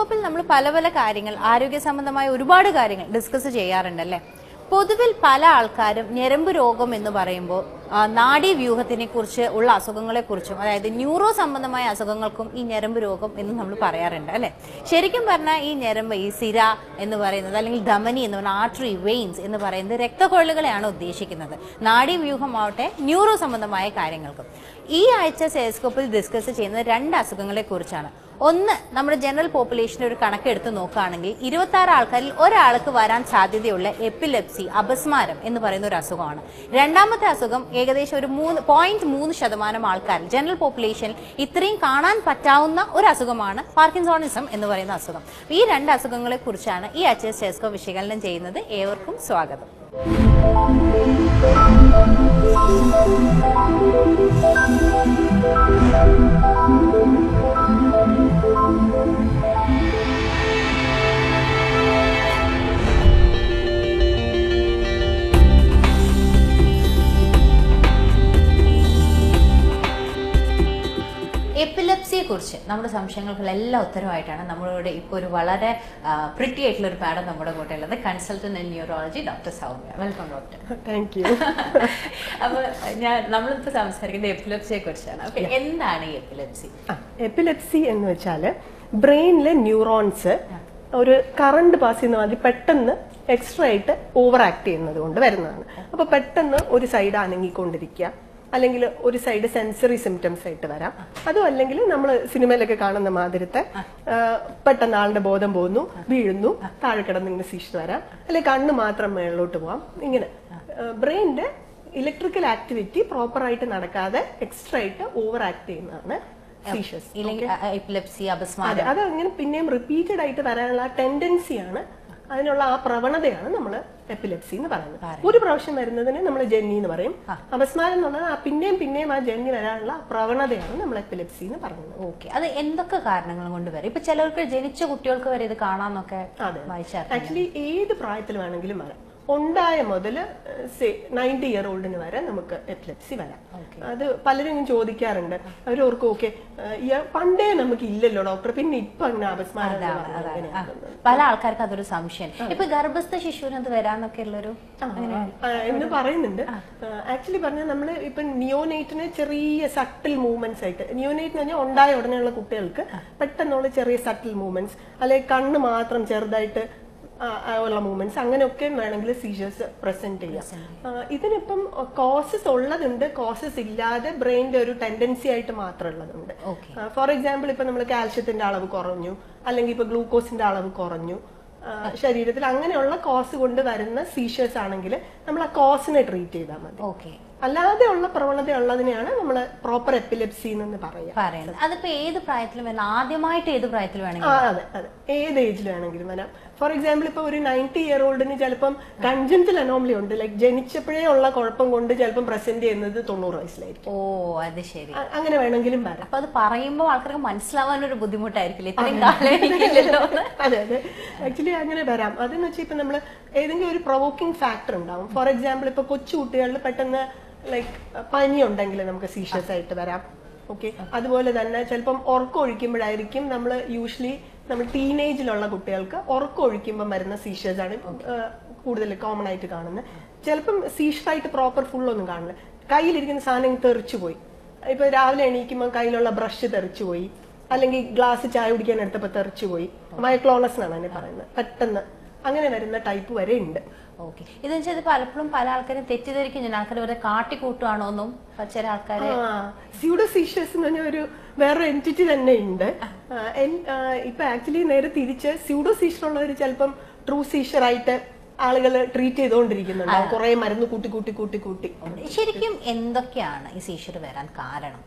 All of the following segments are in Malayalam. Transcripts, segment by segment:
സ്റ്റെതസ്കോപ്പിൽ നമ്മൾ പല പല കാര്യങ്ങൾ ആരോഗ്യ സംബന്ധമായ ഒരുപാട് കാര്യങ്ങൾ ഡിസ്കസ് ചെയ്യാറുണ്ടല്ലേ പൊതുവിൽ പല ആൾക്കാരും ഞരമ്പ് രോഗം എന്ന് പറയുമ്പോൾ ആ, നാഡീവ്യൂഹത്തിനെ കുറിച്ച് ഉള്ള അസുഖങ്ങളെ കുറിച്ചും അതായത് ന്യൂറോ സംബന്ധമായ അസുഖങ്ങൾക്കും ഈ ഞരമ്പ് രോഗം എന്ന് നമ്മൾ പറയാറുണ്ട് അല്ലെ ശരിക്കും പറഞ്ഞാൽ ഈ ഞരമ്പ് ഈ സിര എന്ന് പറയുന്നത് അല്ലെങ്കിൽ ധമനി എന്ന് പറഞ്ഞാൽ ആർട്ടറി വെയിൻസ് എന്ന് പറയുന്നത് രക്തക്കൊഴലുകളെയാണ് ഉദ്ദേശിക്കുന്നത് നാഡീവ്യൂഹം ആവട്ടെ ന്യൂറോ സംബന്ധമായ കാര്യങ്ങൾക്കും ഈ ആഴ്ച സെസ്കോപ്പിൽ ഡിസ്കസ് ചെയ്യുന്നത് രണ്ട് അസുഖങ്ങളെ കുറിച്ചാണ് ഒന്ന് നമ്മുടെ ജനറൽ പോപ്പുലേഷന്റെ ഒരു കണക്കെടുത്ത് നോക്കുകയാണെങ്കിൽ ഇരുപത്തി ആറ് ആൾക്കാരിൽ ഒരാൾക്ക് വരാൻ സാധ്യതയുള്ള എപ്പിലെപ്സി അപസ്മാരം എന്ന് പറയുന്ന ഒരു അസുഖമാണ് രണ്ടാമത്തെ അസുഖം ഏകദേശം ഒരു മൂന്ന് പോയിന്റ് മൂന്ന് ശതമാനം ആൾക്കാരിൽ ജനറൽ പോപ്പുലേഷൻ ഇത്രയും കാണാൻ പറ്റാവുന്ന ഒരു അസുഖമാണ് പാർക്കിൻസോണിസം എന്ന് പറയുന്ന അസുഖം ഈ രണ്ട് അസുഖങ്ങളെ കുറിച്ചാണ് ഈ അച്ച് സെസ്കോ വിശകലനം ചെയ്യുന്നത് ഏവർക്കും സ്വാഗതം എപ്പിലെപ്സിയെ കുറിച്ച് നമ്മുടെ സംശയങ്ങൾക്കെല്ലാം ഉത്തരവായിട്ടാണ് നമ്മളിവിടെ ഇപ്പോൾ ഒരു വളരെ പ്രിറ്റി ആയിട്ടുള്ള ഒരു മാഡം നമ്മുടെ കൂടെ ഉള്ളത് consultant in neurology doctor Soumya welcome doctor thank you അപ്പൊ ഞാൻ നമ്മളിപ്പോ സംസാരിക്കുന്നത് എപ്പിലെപ്സിയെ കുറിച്ചാണ് അപ്പൊ എന്താണ് ഈ എപ്പിലെപ്സി എപ്പിലെപ്സി എന്ന് വെച്ചാൽ ബ്രെയിനിലെ ന്യൂറോൺസ് ഒരു കറണ്ട് പാസ് ചെയ്യുന്ന മാതിരി പെട്ടെന്ന് എക്സ്ട്രാ ആയിട്ട് ഓവർ ആക്ട് ചെയ്യുന്നത് കൊണ്ട് വരുന്നതാണ് അപ്പൊ പെട്ടെന്ന് ഒരു സൈഡ് അനങ്ങിക്കൊണ്ടിരിക്കുക അല്ലെങ്കിൽ ഒരു സൈഡ് സെൻസറി സിംറ്റംസ് ആയിട്ട് വരാം അതും അല്ലെങ്കിൽ നമ്മൾ സിനിമയിലൊക്കെ കാണുന്ന മാതിരത്തെ ആ, പെട്ടെന്ന് ആളുടെ ബോധം പോകുന്നു വീഴുന്നു താഴെ കിടന്ന് ഇങ്ങനെ സീഷ് വരാം അല്ലെങ്കിൽ കണ്ണ് മാത്രം മേളിലോട്ട് പോവാം ഇങ്ങനെ ബ്രെയിനിന്റെ ഇലക്ട്രിക്കൽ ആക്ടിവിറ്റി പ്രോപ്പർ ആയിട്ട് നടക്കാതെ എക്സ്ട്രാ ആയിട്ട് ഓവർ ആക്ട് ചെയ്യുന്നതാണ് സീഷസ് ഇല്ലെങ്കിൽ എപ്പിലെപ്സി അതെ അപസ്മാരം അത് അങ്ങനെ പിന്നെയും റിപ്പീറ്റഡ് ആയിട്ട് വരാനുള്ള ടെൻഡൻസിയാണ് അതിനുള്ള ആ പ്രവണതയാണ് നമ്മൾ എപ്പിലെപ്സി എന്ന് പറയുന്നത് ഒരു പ്രാവശ്യം വരുന്നതിന് നമ്മൾ ജന്നി എന്ന് പറയും അപസ്മാരം എന്നുള്ളത് ആ പിന്നെയും പിന്നെയും ആ ജന്നി വരാനുള്ള പ്രവണതയാണ് നമ്മൾ എപ്പിലെപ്സി എന്ന് പറയുന്നത് ഓക്കെ അത് എന്തൊക്കെ കാരണങ്ങൾ കൊണ്ട് വരും ഇപ്പൊ ചിലർക്ക് ജനിച്ച കുട്ടികൾക്ക് വരെ ഇത് കാണാന്നൊക്കെ അതെ വായിച്ചറിയാം ആക്ച്വലി ഏത് പ്രായത്തിൽ വേണമെങ്കിലും വരാം ഉണ്ടായ മുതൽ നയൻറ്റി ഇയർ ഓൾഡിന് വരെ നമുക്ക് എപ്പിലെപ്സി വരാം അത് പലരും ഇങ്ങനെ ചോദിക്കാറുണ്ട് അവർ ഓർക്കും ഓക്കെ പണ്ടേ നമുക്ക് ഇല്ലല്ലോ ഡോക്ടർ പിന്നെ ഇപ്പൊ അങ്ങനെ അപസ്മാരം എന്ന് അതാണ്, പറഞ്ഞാൽ അതാണ്. ആ. എങ്ങനെയാണെന്ന്. പല ആൾക്കാർക്ക് അതൊരു സംശയം ഇപ്പൊ ഗർഭസ്ഥ ശിശുവിന് അത് വരാന്നൊക്കെ ഉള്ളൊരു ആ, എന്ന് പറയുന്നുണ്ട് ആക്ച്വലി പറഞ്ഞാൽ നമ്മൾ ഇപ്പൊ നിയോനേറ്റിന് ചെറിയ സട്ടിൽ മൂവ്മെന്റ്സ് ആയിട്ട് നിയോനേറ്റ് എന്ന് പറഞ്ഞാൽ ഉണ്ടായ ഉടനെയുള്ള കുട്ടികൾക്ക് പെട്ടെന്നുള്ള ചെറിയ സട്ടിൽ മൂവ്മെന്റ്സ് അല്ലെങ്കിൽ കണ്ണ് മാത്രം ചെറുതായിട്ട് ആ, ആ, ഉള്ള മൂവ്മെന്റ്സ് അങ്ങനെയൊക്കെ വേണമെങ്കിൽ സീഷേഴ്സ് പ്രസന്റ് ചെയ്യാം ആ, ഇതിനിപ്പം കോസസ് ഉള്ളതുണ്ട് കോസസ് ഇല്ലാതെ ബ്രെയിനിന്റെ ഒരു ടെൻഡൻസി ആയിട്ട് മാത്രമുള്ളതുണ്ട് ഓക്കെ ഫോർ എക്സാമ്പിൾ ഇപ്പൊ നമ്മൾ കാൽഷ്യത്തിന്റെ അളവ് കുറഞ്ഞു അല്ലെങ്കിൽ ഇപ്പൊ ഗ്ലൂക്കോസിന്റെ അളവ് കുറഞ്ഞു ആ, ശരീരത്തിൽ അങ്ങനെയുള്ള കോസ് കൊണ്ട് വരുന്ന സീഷേഴ്സ് ആണെങ്കിൽ നമ്മൾ ആ കോസിനെ ട്രീറ്റ് ചെയ്താൽ മതി ഓക്കെ അല്ലാതെ ഉള്ള പ്രവണത ഉള്ളതിനെയാണ് നമ്മൾ പ്രോപ്പർ എപ്പിലെപ്സി എന്ന് പറയുക പറയുന്നത് അതിപ്പോ ഏത് പ്രായത്തിലും വരണം ആദ്യമായിട്ട് ഏത് പ്രായത്തിൽ ആ വേണമെങ്കിൽ അതെ അതെ ഏത് ഏജിൽ വേണമെങ്കിലും വരാം ഫോർ എക്സാമ്പിൾ ഇപ്പൊ ഒരു നയൻറ്റി ഇയർ ഓൾഡിന് ചിലപ്പം കൺജൻറ്റൽ അനോമലി ഉണ്ട് ലൈക്ക് ജനിച്ചപ്പോഴേ ഉള്ള കുഴപ്പം കൊണ്ട് ചിലപ്പം പ്രസന്റ് ചെയ്യുന്നത് തൊണ്ണൂറ് വയസ്സിലായിരിക്കും ഓ അത് ശരി അ- അങ്ങനെ വേണമെങ്കിലും വരാം അപ്പൊ അത് പറയുമ്പോൾ ആൾക്കാർക്ക് മനസ്സിലാവാൻ ഒരു ബുദ്ധിമുട്ടായിരിക്കില്ല ഇത്രയും കാലം എനിക്കില്ലല്ലോ എന്ന്. അതെ അതെ ആക്ച്വലി അങ്ങനെ വരാം അതെന്ന് വെച്ചാൽ ഇപ്പൊ നമ്മൾ ഏതെങ്കിലും ഒരു പ്രൊവോക്കിംഗ് ഫാക്ടർ ഉണ്ടാവും ഫോർ എക്സാമ്പിൾ ഇപ്പൊ കൊച്ചു കുട്ടികളിൽ പെട്ടെന്ന് ലൈക്ക് പനി ഉണ്ടെങ്കിൽ നമുക്ക് സീഷ്യസ് ആയിട്ട് വരാം ഓക്കെ അതുപോലെ തന്നെ ചിലപ്പം ഉറക്കം ഒഴിക്കുമ്പോഴായിരിക്കും നമ്മൾ യൂഷ്വലി നമ്മൾ ടീനേജിലുള്ള കുട്ടികൾക്ക് ഉറക്കം ഒഴിക്കുമ്പോൾ വരുന്ന സീഷ്യസ് ആണ് ആ, കൂടുതൽ കോമൺ ആയിട്ട് കാണുന്നത് ചിലപ്പം സീഷറായിട്ട് പ്രോപ്പർ ഫുൾ ഒന്നും കാണില്ല കയ്യിലിരിക്കുന്ന സാധനം തെറിച്ചു പോയി ഇപ്പൊ രാവിലെ എണീക്കുമ്പോൾ കയ്യിലുള്ള ബ്രഷ് തെറിച്ചു പോയി അല്ലെങ്കിൽ ഗ്ലാസ് ചായ കുടിക്കാൻ എടുത്തപ്പോൾ തെറിച്ചു പോയി മൈക്ലോണസ് എന്നാണ് അതിനെ പറയുന്നത് പെട്ടെന്ന് അങ്ങനെ വരുന്ന ടൈപ്പ് വരെ ഉണ്ട് ഓക്കെ ഇതെന്ന് വെച്ചാൽ ഇത് പലപ്പോഴും പല ആൾക്കാരും തെറ്റിദ്ധരിക്കും ഞാൻ ആൾക്കാർ ഇവരെ കാട്ടിക്കൂട്ടുവാണോ എന്നും ചില ആൾക്കാര് സ്യൂഡോസീഷ്യസ് എന്ന് പറഞ്ഞ ഒരു വേറെ എൻറ്റിറ്റി തന്നെ ഉണ്ട് ആ, എൻ- ആ, ഇപ്പൊ ആക്ച്വലി നേരെ തിരിച്ച് സ്യൂഡോസീഷർ ഉള്ളവർ ചിലപ്പം ട്രൂ സീഷർ ആയിട്ട് ആളുകൾ ട്രീറ്റ് ചെയ്തുകൊണ്ടിരിക്കുന്നുണ്ട് കുറെ മരുന്ന് കൂട്ടി കൂട്ടി കൂട്ടി കൂട്ടി ശരിക്കും എന്തൊക്കെയാണ് ഈ സീഷർ വരാൻ കാരണം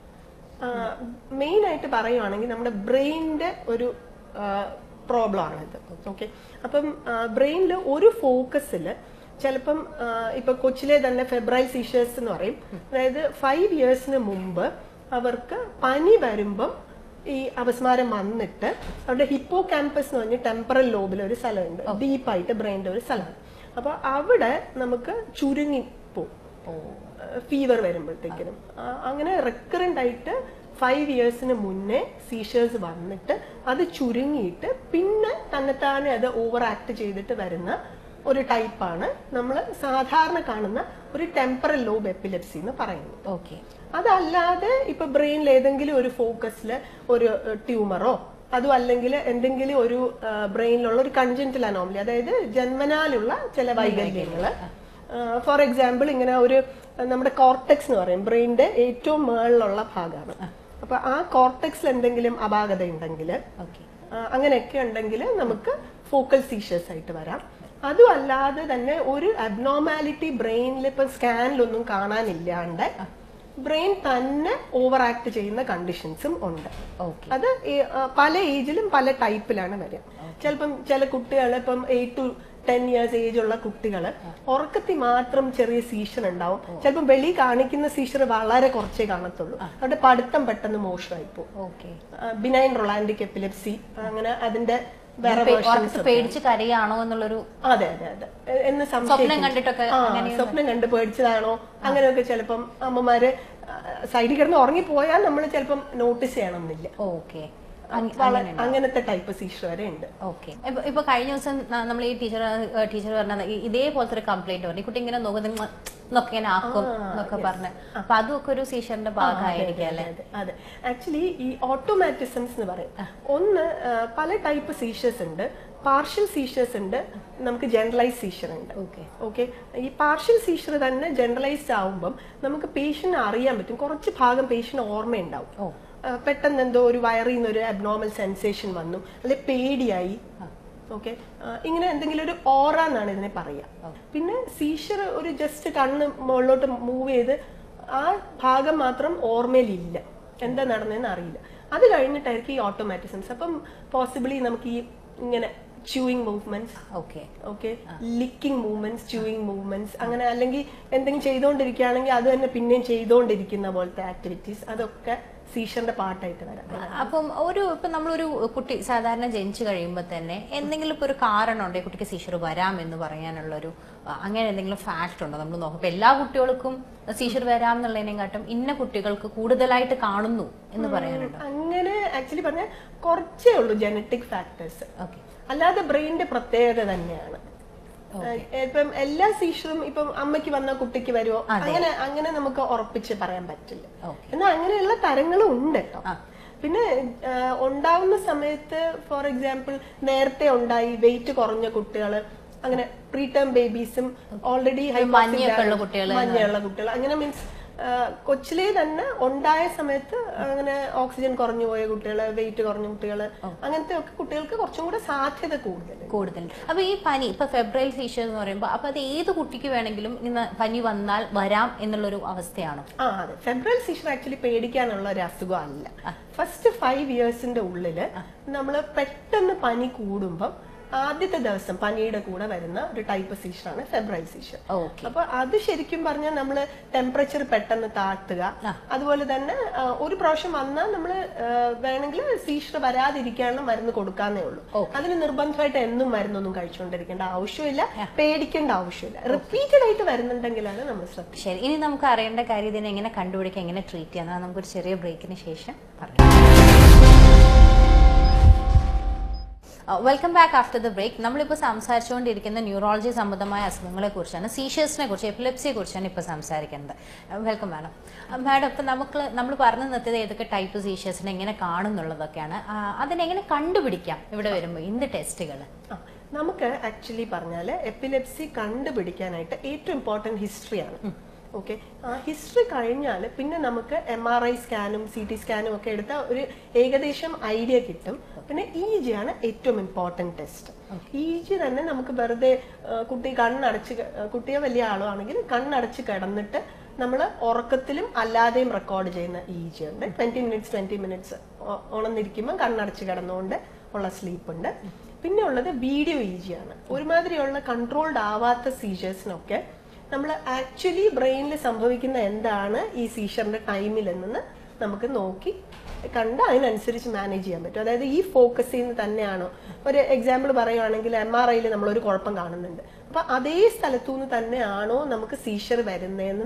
മെയിൻ ആയിട്ട് പറയുവാണെങ്കിൽ നമ്മുടെ ബ്രെയിനിന്റെ ഒരു പ്രോബ്ലം ആണ് ഇത് ഓക്കെ അപ്പം ബ്രെയിനിൽ ഒരു ഫോക്കസിൽ ചിലപ്പം ആ, ഇപ്പൊ കൊച്ചിലെ തന്നെ ഫെബ്രൈൽ സീഷേഴ്സ് എന്ന് പറയും അതായത് ഫൈവ് ഇയേഴ്സിന് മുമ്പ് അവർക്ക് പനി വരുമ്പം ഈ അപസ്മാരം വന്നിട്ട് അവരുടെ ഹിപ്പോ ക്യാമ്പസ് എന്ന് പറഞ്ഞ ടെമ്പറൽ ലോബിൽ ഒരു സ്ഥലമുണ്ട് ഡീപ്പായിട്ട് ബ്രെയിനിന്റെ ഒരു സ്ഥലമാണ് അപ്പൊ അവിടെ നമുക്ക് ചുരുങ്ങി പോകും ഫീവർ വരുമ്പോഴത്തേക്കിനും ആ, അങ്ങനെ റെക്കറന്റ് ആയിട്ട് ഫൈവ് ഇയേഴ്സിന് മുന്നേ സീഷേഴ്സ് വന്നിട്ട് അത് ചുരുങ്ങിയിട്ട് പിന്നെ തന്നെത്താനെ അത് ഓവർ ആക്ട് ചെയ്തിട്ട് വരുന്ന ഒരു ടൈപ്പാണ് നമ്മൾ സാധാരണ കാണുന്ന ഒരു ടെമ്പറൽ ലോബ് എപ്പിലെപ്സി എന്ന് പറയുന്നത് ഓക്കെ അതല്ലാതെ ഇപ്പൊ ബ്രെയിനിൽ ഏതെങ്കിലും ഒരു ഫോക്കസിൽ ഒരു ട്യൂമറോ അതും അല്ലെങ്കിൽ എന്തെങ്കിലും ഒരു ബ്രെയിനിലുള്ള ഒരു കൺജന്റൽ അനോമലി അതായത് ജന്മനാലുള്ള ചില വൈകല്യങ്ങള് ഫോർ എക്സാമ്പിൾ ഇങ്ങനെ ഒരു ആ, നമ്മുടെ കോർട്ടെക്സ് എന്ന് പറയും ബ്രെയിനിന്റെ ഏറ്റവും മുകളിലുള്ള ഭാഗമാണ് അപ്പൊ ആ കോർട്ടെക്സിൽ എന്തെങ്കിലും അപാകത ഉണ്ടെങ്കിൽ ഓക്കെ അങ്ങനെയൊക്കെ ഉണ്ടെങ്കിൽ നമുക്ക് ഫോക്കൽ സീഷേഴ്സ് ആയിട്ട് വരാം അതും അല്ലാതെ തന്നെ ഒരു അബ്നോർമാലിറ്റി ബ്രെയിനിൽ ഇപ്പം സ്കാനിലൊന്നും കാണാനില്ലാണ്ട് ബ്രെയിൻ തന്നെ ഓവർ ആക്ട് ചെയ്യുന്ന കണ്ടീഷൻസും ഉണ്ട് ഓക്കെ അത് ഈ- ആ, പല ഏജിലും പല ടൈപ്പിലാണ് വരിക ചിലപ്പം ചില കുട്ടികൾ ഇപ്പം eight to ten years age ഉള്ള കുട്ടികൾ ഉറക്കത്തിൽ മാത്രം ചെറിയ സീഷർ ഉണ്ടാവും ചിലപ്പം വെളി കാണിക്കുന്ന സീഷർ വളരെ കുറച്ചേ കാണത്തുള്ളൂ അവരുടെ പഠിത്തം പെട്ടെന്ന് മോശമായി പോകും ഓക്കെ ബിനൈൻ റൊളാൻഡിക് എപ്പിലെപ്സി അങ്ങനെ അതിന്റെ വേറെ versions ഉറക്കത്ത് പേടിച്ച് കരയാണോ എന്നുള്ളൊരു അതെ അതെ അതെ എ- എന്ന് സ്വപ്നം സംശയിക്കുന്നു. കണ്ടിട്ടൊക്കെ ആ, അങ്ങനെ സ്വപ്നം കണ്ട് പേടിച്ചതാണോ അങ്ങനെയൊക്കെ ചിലപ്പം അമ്മമാര് സൈഡിൽ കിടന്ന് ഉറങ്ങിപ്പോയാൽ നമ്മൾ ചിലപ്പം നോട്ടീസ് ചെയ്യണമെന്നില്ല ഓക്കെ വള- അങ്ങനത്തെ ടൈപ്പ് സീഷർ വരെ ഉണ്ട് ഓക്കെ ഇപ്പൊ കഴിഞ്ഞ ദിവസം നമ്മൾ ഈ ടീച്ചർ ടീച്ചർ പറഞ്ഞത് ഈ- ഇതേപോലത്തെ ഒരു കംപ്ലൈന്റ് പറഞ്ഞു ഈ കുട്ടി ഇങ്ങനെ നോക്കുന്ന എന്നൊക്കെ ഇങ്ങനെ ആക്കും എന്നൊക്കെ പറഞ്ഞ് അപ്പൊ അതൊക്കെ ഒരു സീഷറിന്റെ ഭാഗമായിരിക്കും അല്ലെ അതെ അതെ ആക്ച്വലി ഈ ഓട്ടോമാറ്റിസംസ് എന്ന് പറയും ഒന്ന് ആ, പല ടൈപ്പ് സീഷേഴ്സ് ഉണ്ട് പാർഷ്യൽ സീഷേഴ്സ് ഉണ്ട് നമുക്ക് ജനറലൈസ് സീഷർ ഉണ്ട് ഓക്കെ ഓക്കെ ഈ പാർഷ്യൽ സീഷർ തന്നെ ജനറലൈസ്ഡ് ആവുമ്പം നമുക്ക് പേഷ്യന്റ് അറിയാൻ പറ്റും കുറച്ച് ഭാഗം പേഷ്യന്റ് ഓർമ്മയുണ്ടാവും ഓ ആ, പെട്ടെന്ന് എന്തോ ഒരു വയറിൽ നിന്ന് ഒരു അബ്നോർമൽ സെൻസേഷൻ വന്നു അല്ലെ പേടിയായി ഓക്കെ ഇങ്ങനെ എന്തെങ്കിലും ഒരു ഓറ എന്നാണ് ഇതിനെ പറയുക പിന്നെ സീഷർ ഒരു ജസ്റ്റ് കണ്ണ് മുകളിലോട്ട് മൂവ് ചെയ്ത് ആ ഭാഗം മാത്രം ഓർമ്മയിലില്ല എന്താ നടന്നതെന്ന് അറിയില്ല അത് കഴിഞ്ഞിട്ടായിരിക്കും ഈ ഓട്ടോമാറ്റിസംസ് അപ്പം പോസിബിളി നമുക്ക് ഈ ഇങ്ങനെ chewing movements okay okay licking movements chewing movements അങ്ങനെ അല്ലെങ്കിൽ എന്തെങ്കിലും ചെയ്തുകൊണ്ടിരിക്കുകയാണെങ്കിൽ അത് തന്നെ പിന്നെയും ചെയ്തുകൊണ്ടിരിക്കുന്ന പോലത്തെ ആക്ടിവിറ്റീസ് അതൊക്കെ സീഷറിന്റെ പാർട്ടായിട്ട് വരാം അപ്പം ഒരു ഇപ്പൊ നമ്മളൊരു കുട്ടി സാധാരണ ജനിച്ചു കഴിയുമ്പോൾ തന്നെ എന്തെങ്കിലും ഇപ്പൊ ഒരു കാരണം ഉണ്ടോ ഈ കുട്ടിക്ക് സീഷർ വരാം എന്ന് പറയാനുള്ള ഒരു ആ, അങ്ങനെ എന്തെങ്കിലും ഫാക്ട് ഉണ്ടോ നമ്മൾ നോക്കും ഇപ്പൊ എല്ലാ കുട്ടികൾക്കും സീഷർ വരാം എന്നുള്ളതിനെക്കാട്ടും ഇന്ന കുട്ടികൾക്ക് കൂടുതലായിട്ട് കാണുന്നു എന്ന് പറയാനുണ്ടോ അങ്ങനെ ആക്ച്വലി പറഞ്ഞാൽ കുറച്ചേ ഉള്ളൂ ജനറ്റിക് ഫാക്ടേഴ്സ് ഓക്കെ അല്ലാതെ ബ്രെയിനിന്റെ പ്രത്യേകത തന്നെയാണ് ഏഹ് ഇപ്പം എല്ലാ സീഷറും ഇപ്പം അമ്മയ്ക്ക് വന്ന കുട്ടിക്ക് വരുമോ അങ്ങനെ അങ്ങനെ നമുക്ക് ഉറപ്പിച്ച് പറയാൻ പറ്റില്ല ഓക്കെ എന്നാൽ അങ്ങനെയുള്ള തരങ്ങളും ഉണ്ട് കേട്ടോ ആ. പിന്നെ ആഹ് ഉണ്ടാവുന്ന സമയത്ത് ഫോർ എക്സാമ്പിൾ നേരത്തെ ഉണ്ടായി വെയിറ്റ് കുറഞ്ഞ കുട്ടികൾ അങ്ങനെ പ്രീ ടേം ബേബീസും ഓൾറെഡി മഞ്ഞയൊക്കെ ഉള്ള കുട്ടികള് മഞ്ഞയുള്ള കുട്ടികൾ അങ്ങനെ മീൻസ് കൊച്ചിലേ തന്നെ ഉണ്ടായ സമയത്ത് അങ്ങനെ ഓക്സിജൻ കുറഞ്ഞു പോയ കുട്ടികൾ വെയിറ്റ് കുറഞ്ഞ കുട്ടികൾ അങ്ങനത്തെ ഒക്കെ കുട്ടികൾക്ക് കുറച്ചും കൂടെ സാധ്യത കൂടുതൽ കൂടുതൽ അപ്പൊ ഈ പനി ഇപ്പൊ ഫെബ്രൈൽ സീഷർ എന്ന് പറയുമ്പോൾ അപ്പൊ അത് ഏത് കുട്ടിക്ക് വേണമെങ്കിലും ഇന്ന് പനി വന്നാൽ വരാം എന്നുള്ളൊരു അവസ്ഥയാണോ ആ അതെ ഫെബ്രൽ സീഷർ ആക്ച്വലി പേടിക്കാനുള്ള ഒരു അസുഖം അല്ല ഫസ്റ്റ് ഫൈവ് ഇയേഴ്സിന്റെ ഉള്ളില് നമ്മൾ പെട്ടെന്ന് പനി കൂടുമ്പം ആദ്യത്തെ ദിവസം പനിയുടെ കൂടെ വരുന്ന ഒരു ടൈപ്പ് സീഷറാണ് ഫെബ്രൈൽ സീഷർ ഓക്കെ അപ്പൊ അത് ശരിക്കും പറഞ്ഞാൽ നമ്മൾ ടെമ്പറേച്ചർ പെട്ടെന്ന് താഴ്ത്തുക അതുപോലെ തന്നെ ആ, ഒരു പ്രാവശ്യം വന്നാൽ നമ്മൾ വേണമെങ്കിൽ സീഷർ വരാതിരിക്കാനുള്ള മരുന്ന് കൊടുക്കാന്നേ ഉള്ളൂ അതിന് നിർബന്ധമായിട്ട് എന്നും മരുന്നൊന്നും കഴിച്ചുകൊണ്ടിരിക്കേണ്ട ആവശ്യമില്ല പേടിക്കേണ്ട ആവശ്യമില്ല റിപ്പീറ്റഡ് ആയിട്ട് വരുന്നുണ്ടെങ്കിലാണ് നമ്മൾ ശ്രദ്ധിക്കുക ശരി ഇനി നമുക്ക് അറിയേണ്ട കാര്യം ഇതിനെ എങ്ങനെ കണ്ടുപിടിക്കുക എങ്ങനെ ട്രീറ്റ് ചെയ്യാം എന്നാ നമുക്കൊരു ചെറിയ ബ്രേക്കിന് ശേഷം പറയാം welcome back after the break നമ്മളിപ്പോൾ സംസാരിച്ചുകൊണ്ടിരിക്കുന്ന ന്യൂറോളജി സംബന്ധമായ അസുഖങ്ങളെ കുറിച്ചാണ് സീഷേഴ്സിനെ കുറിച്ച് എപ്പിലെപ്സിയെ കുറിച്ചാണ് ഇപ്പോൾ സംസാരിക്കുന്നത് വെൽക്കം മാഡം മാഡം ഇപ്പം നമുക്ക് നമ്മൾ പറഞ്ഞു നിർത്തിയത് ഏതൊക്കെ ടൈപ്പ് സീഷേഴ്സിനെ എങ്ങനെ കാണുന്നുള്ളതൊക്കെയാണ് ആ, അതിനെങ്ങനെ കണ്ടുപിടിക്കാം ഇവിടെ വരുമ്പോൾ എന്ത് ടെസ്റ്റുകൾ ആ, നമുക്ക് ആക്ച്വലി പറഞ്ഞാൽ എപ്പിലെപ്സി കണ്ടുപിടിക്കാനായിട്ട് ഏറ്റവും ഇമ്പോർട്ടൻറ്റ് ഹിസ്റ്ററിയാണ് ഓക്കെ ആ ഹിസ്റ്ററി കഴിഞ്ഞാൽ പിന്നെ നമുക്ക് എം ആർ ഐ സ്കാനും സി ടി സ്കാനും ഒക്കെ എടുത്ത ഒരു ഏകദേശം ഐഡിയ കിട്ടും പിന്നെ ഇ ജി ആണ് ഏറ്റവും ഇമ്പോർട്ടൻറ്റ് ടെസ്റ്റ് ഇ ജി തന്നെ നമുക്ക് വെറുതെ ആ, കുട്ടി കണ്ണടച്ച് ക- ആ, കുട്ടിയോ വലിയ ആളോ ആണെങ്കിൽ കണ്ണടച്ച് കിടന്നിട്ട് നമ്മൾ ഉറക്കത്തിലും അല്ലാതെയും റെക്കോർഡ് ചെയ്യുന്ന ഇ ജി ഉണ്ട് ട്വന്റി മിനിറ്റ്സ് ട്വന്റി മിനിറ്റ്സ് ഉണർന്നിരിക്കുമ്പോൾ കണ്ണടച്ച് കിടന്നുകൊണ്ട് ഉള്ള സ്ലീപ്പ് ഉണ്ട് പിന്നെ ഉള്ളത് വീഡിയോ ഇ ജി ആണ് ഒരുമാതിരിയുള്ള കൺട്രോൾഡ് ആവാത്ത സീഷേഴ്സിനൊക്കെ നമ്മൾ ആക്ച്വലി ബ്രെയിനിൽ സംഭവിക്കുന്ന എന്താണ് ഈ സീഷറിന്റെ ടൈമിൽ എന്ന് നമുക്ക് നോക്കി കണ്ട് അതിനനുസരിച്ച് മാനേജ് ചെയ്യാൻ പറ്റും അതായത് ഈ ഫോക്കസിൽ നിന്ന് തന്നെയാണോ ഒരു എക്സാമ്പിൾ പറയുവാണെങ്കിൽ എം ആർ ഐയിൽ നമ്മൾ ഒരു കുഴപ്പം കാണുന്നുണ്ട് അപ്പൊ അതേ സ്ഥലത്തു നിന്ന് തന്നെയാണോ നമുക്ക് സീഷർ വരുന്നതെന്ന്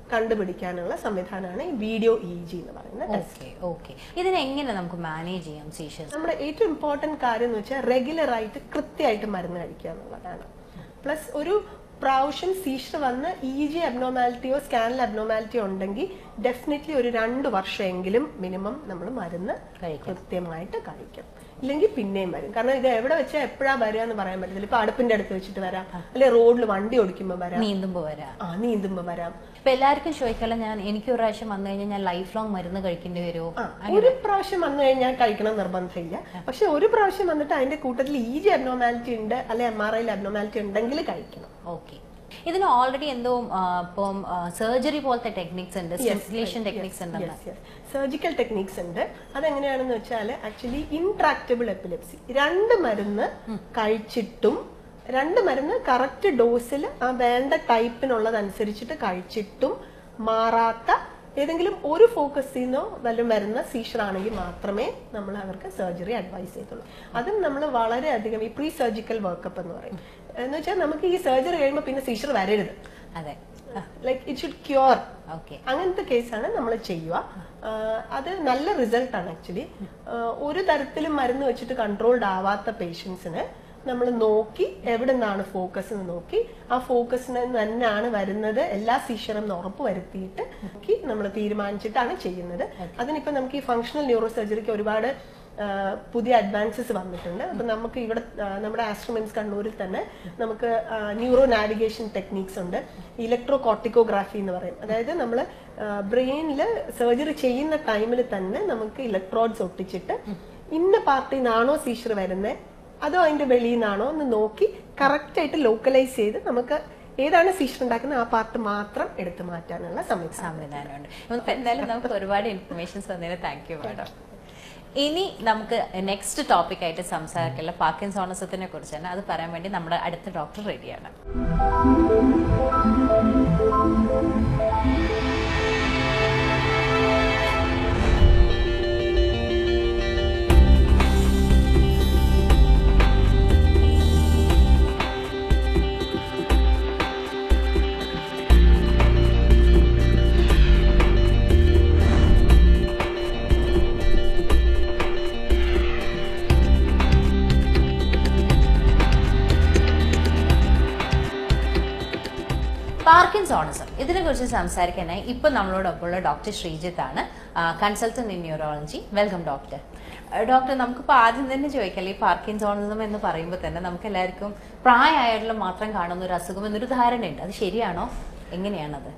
കണ്ടുപിടിക്കാനുള്ള സംവിധാനമാണ് ഈ വീഡിയോ ഇ ജി എന്ന് പറയുന്നത് ഓക്കെ ഓക്കെ ഇതിനെ എങ്ങനെ നമുക്ക് മാനേജ് ചെയ്യാം സീഷൻസ് നമ്മുടെ ഏറ്റവും ഇമ്പോർട്ടന്റ് കാര്യം എന്ന് വെച്ചാൽ റെഗുലർ ആയിട്ട് കൃത്യമായിട്ട് മരുന്ന് കഴിക്കുക എന്നുള്ളതാണ് പ്ലസ് ഒരു പ്രാവശ്യം സീഷർ വന്ന് ഇ ജി അബ്നോമാലിറ്റിയോ സ്കാനിൽ അബ്നോമാലിറ്റിയോ ഉണ്ടെങ്കിൽ ഡെഫിനറ്റ്ലി ഒരു രണ്ട് വർഷമെങ്കിലും മിനിമം നമ്മൾ മരുന്ന് കഴിക്കണം. കൃത്യമായിട്ട് കഴിക്കും ഇല്ലെങ്കിൽ പിന്നെയും വരും കാരണം ഇത് എവിടെ വെച്ചാൽ എപ്പോഴാ വരിക എന്ന് പറയാൻ പറ്റത്തില്ല ഇപ്പൊ അടുപ്പിന്റെ അടുത്ത് വെച്ചിട്ട് വരാം അല്ലെ റോഡിൽ വണ്ടി ഓടിക്കുമ്പോൾ വരാം നീന്തുമ്പോ വരാം ആ നീന്തുമ്പോ വരാം ഇപ്പൊ എല്ലാവർക്കും ചോദിക്കാലോ ഞാൻ എനിക്ക് ഒരു പ്രാവശ്യം വന്നു കഴിഞ്ഞാൽ ഞാൻ ലൈഫ് ലോങ് മരുന്ന് കഴിക്കേണ്ടി വരുമോ ആ, ഒരു പ്രാവശ്യം വന്നു കഴിഞ്ഞാൽ കഴിക്കണം നിർബന്ധമില്ല പക്ഷെ ഒരു പ്രാവശ്യം വന്നിട്ട് അതിന്റെ കൂട്ടത്തിൽ ഈ ജി അബ്നോമാലിറ്റി ഉണ്ട് അല്ലെ എം ആർ ഐയിൽ അബ്നോമാലിറ്റി ഉണ്ടെങ്കിൽ കഴിക്കണം ഓക്കെ ഇതിന് ഓൾറെഡി എന്തോ ആ, ഇപ്പം സർജറി പോലത്തെ ടെക്നിക്സ് ഉണ്ട് സ്റ്റിമുലേഷൻ ടെക്നിക്സ് ഉണ്ടെന്ന് സർജിക്കൽ ടെക്നിക്സ് ഉണ്ട് അതെങ്ങനെയാണെന്ന് വെച്ചാൽ ആക്ച്വലി ഇൻട്രാക്റ്റബിൾ എപ്പിലെപ്സി രണ്ട് മരുന്ന് കഴിച്ചിട്ടും രണ്ട് മരുന്ന് കറക്റ്റ് ഡോസിൽ ആ വേണ്ട ടൈപ്പിനുള്ളതനുസരിച്ചിട്ട് കഴിച്ചിട്ടും മാറാത്ത ഏതെങ്കിലും ഒരു ഫോക്കസിൽ നിന്നോ വല്ലതും വരുന്ന സീഷർ ആണെങ്കിൽ മാത്രമേ നമ്മൾ അവർക്ക് സർജറി അഡ്വൈസ് ചെയ്തുള്ളൂ അതും നമ്മൾ വളരെയധികം ഈ പ്രീ സർജിക്കൽ വർക്കപ്പ് എന്ന് പറയും എന്ന് വെച്ചാൽ നമുക്ക് ഈ സർജറി കഴിയുമ്പോൾ പിന്നെ സീഷർ വരരുത് അതെ like it should cure okay അങ്ങനത്തെ കേസാണ് നമ്മൾ ചെയ്യുക ആഹ് അത് നല്ല റിസൾട്ട് ആണ് ആക്ച്വലി ഒരു തരത്തിലും മരുന്ന് വെച്ചിട്ട് കൺട്രോൾഡ് ആവാത്ത പേഷ്യൻസിന് നമ്മൾ നോക്കി എവിടെ നിന്നാണ് ഫോക്കസ് എന്ന് നോക്കി ആ ഫോക്കസിന് തന്നെയാണ് വരുന്നത് എല്ലാ സീഷറും എന്ന് ഉറപ്പ് വരുത്തിയിട്ട് നോക്കി നമ്മൾ തീരുമാനിച്ചിട്ടാണ് ചെയ്യുന്നത് അതിനിപ്പോ നമുക്ക് ഈ ഫങ്ഷണൽ ന്യൂറോ സർജറിക്ക് ഒരുപാട് ആഹ് പുതിയ അഡ്വാൻസസ് വന്നിട്ടുണ്ട് അപ്പൊ നമുക്ക് ഇവിടെ ആഹ് നമ്മുടെ ആസ്ട്രോമെൻസ് കണ്ണൂരിൽ തന്നെ നമുക്ക് ന്യൂറോ നാവിഗേഷൻ ടെക്നീക്സ് ഉണ്ട് ഇലക്ട്രോ കോർട്ടിക്കോഗ്രാഫി എന്ന് പറയും അതായത് നമ്മൾ ബ്രെയിനിൽ സർജറി ചെയ്യുന്ന ടൈമിൽ തന്നെ നമുക്ക് ഇലക്ട്രോഡ്സ് ഒട്ടിച്ചിട്ട് ഇന്ന പാർട്ടിൽ നിന്നാണോ സീഷർ വരുന്നത് അതോ അതിന്റെ വെളിയിൽ നിന്നാണോ എന്ന് നോക്കി കറക്റ്റ് ആയിട്ട് ലോക്കലൈസ് ചെയ്ത് നമുക്ക് ഏതാണ് സീഷർ ഉണ്ടാക്കുന്നത് ആ പാർട്ട് മാത്രം എടുത്തു മാറ്റാനുള്ള സംവിധാനം സംവിധാനമുണ്ട് അപ്പൊ എന്തായാലും നമുക്ക് ഒരുപാട് ഇൻഫർമേഷൻസ് തന്നതിന് താങ്ക് യു മാഡം ഇനി നമുക്ക് നെക്സ്റ്റ് ടോപ്പിക് ആയിട്ട് സംസാരിക്കുള്ള പാർക്കിൻസോണസത്തിനെ കുറിച്ചാണ് അത് പറയാൻ വേണ്ടി നമ്മുടെ അടുത്ത ഡോക്ടർ റെഡിയാണ് പാർക്കിൻസോണിസം ഇതിനെ കുറിച്ച് സംസാരിക്കാനായി ഇപ്പൊ നമ്മളോടൊപ്പമുള്ള ഡോക്ടർ ശ്രീജിത്ത് ആണ് consultant in neurology welcome doctor doctor നമുക്കിപ്പോൾ ആദ്യം തന്നെ ചോദിക്കാം ഈ പാർക്കിൻസോണിസം എന്ന് പറയുമ്പോൾ തന്നെ നമുക്ക് എല്ലാവർക്കും പ്രായമായിട്ടുള്ള മാത്രം കാണുന്ന ഒരു അസുഖം എന്നൊരു ധാരണയുണ്ട് അത് ശരിയാണോ എങ്ങനെയാണത്